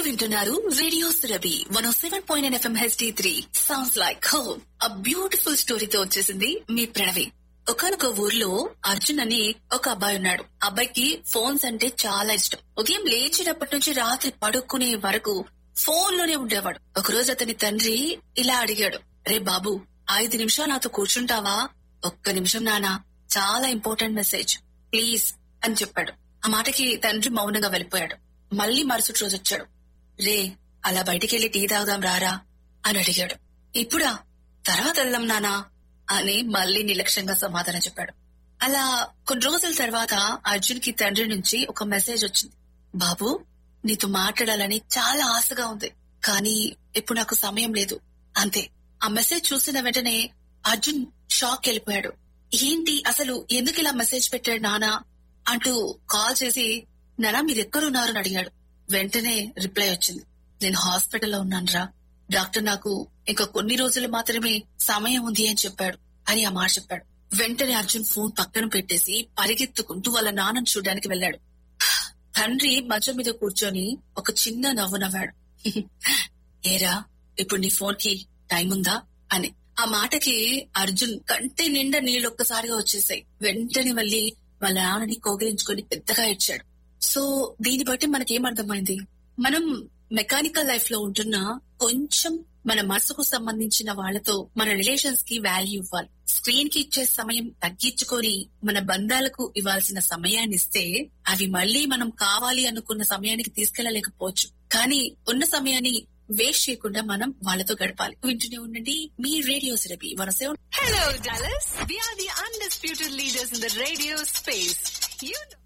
వింటున్నారు radio Surabhi one seven point FM HD three sounds like home a beautiful స్టోరీతో వచ్చేసింది మీ ప్రణవి ఒకనొక ఊర్లో అర్జున్ అని ఒక అబ్బాయి ఉన్నాడు అబ్బాయికి ఫోన్స్ అంటే చాలా ఇష్టం ఉదయం లేచినప్పటి నుంచి రాత్రి పడుకునే వరకు ఫోన్ లోనే ఉండేవాడు ఒకరోజు అతని తండ్రి ఇలా అడిగాడు రే బాబు ఐదు నిమిషాలు నాతో కూర్చుంటావా ఒక్క నిమిషం నానా చాలా ఇంపార్టెంట్ మెసేజ్ ప్లీజ్ అని చెప్పాడు ఆ మాటకి తండ్రి మౌనంగా వెళ్ళిపోయాడు మళ్ళీ మరుసటి రోజు వచ్చాడు రే అలా బయటికెళ్లి టీ తాగుదాం రారా అని అడిగాడు ఇప్పుడా తర్వాత వెళ్దాం నానా అని మళ్ళీ నిర్లక్ష్యంగా సమాధానం చెప్పాడు అలా కొన్ని రోజుల తర్వాత అర్జున్ కి తండ్రి నుంచి ఒక మెసేజ్ వచ్చింది బాబు నీతో మాట్లాడాలని చాలా ఆశగా ఉంది కానీ ఇప్పుడు నాకు సమయం లేదు అంతే ఆ మెసేజ్ చూసిన వెంటనే అర్జున్ షాక్ వెళ్ళిపోయాడు ఏంటి అసలు ఎందుకు ఇలా మెసేజ్ పెట్టాడు నానా అంటూ కాల్ చేసి నానా మీరు ఎక్కడున్నారు అని అడిగాడు వెంటనే రిప్లై వచ్చింది నేను హాస్పిటల్లో ఉన్నానురా డాక్టర్ నాకు ఇంకా కొన్ని రోజులు మాత్రమే సమయం ఉంది అని చెప్పాడు అని ఆ మాట చెప్పాడు వెంటనే అర్జున్ ఫోన్ పక్కన పెట్టేసి పరిగెత్తుకుంటూ వాళ్ళ నాన్నను చూడడానికి వెళ్ళాడు తండ్రి మంచం మీద కూర్చొని ఒక చిన్న నవ్వు నవ్వాడు ఏరా ఇప్పుడు నీ ఫోన్ కి టైం ఉందా అని ఆ మాటకి అర్జున్ కంటి నిండా నీళ్ళు ఒక్కసారిగా వచ్చేసాయి వెంటనే వెళ్ళి వాళ్ళ నాన్నని కోగిలించుకొని పెద్దగా ఇచ్చాడు సో దీన్ని బట్టి మనకేం అర్థమైంది మనం మెకానికల్ లైఫ్ లో ఉంటున్న కొంచెం మన మనసుకు సంబంధించిన వాళ్ళతో మన రిలేషన్స్ కి వాల్యూ ఇవ్వాలి స్క్రీన్ కి ఇచ్చే సమయం తగ్గించుకొని మన బంధాలకు ఇవ్వాల్సిన సమయాన్ని ఇస్తే అవి మళ్ళీ మనం కావాలి అనుకున్న సమయానికి తీసుకెళ్లలేకపోవచ్చు కానీ ఉన్న సమయాన్ని వేస్ట్ చేయకుండా మనం వాళ్ళతో గడపాలి వింటూనే ఉండండి మీ రేడియో సిరపి వరసే Hello, Dallas. We are the undisputed leaders in the radio space. You know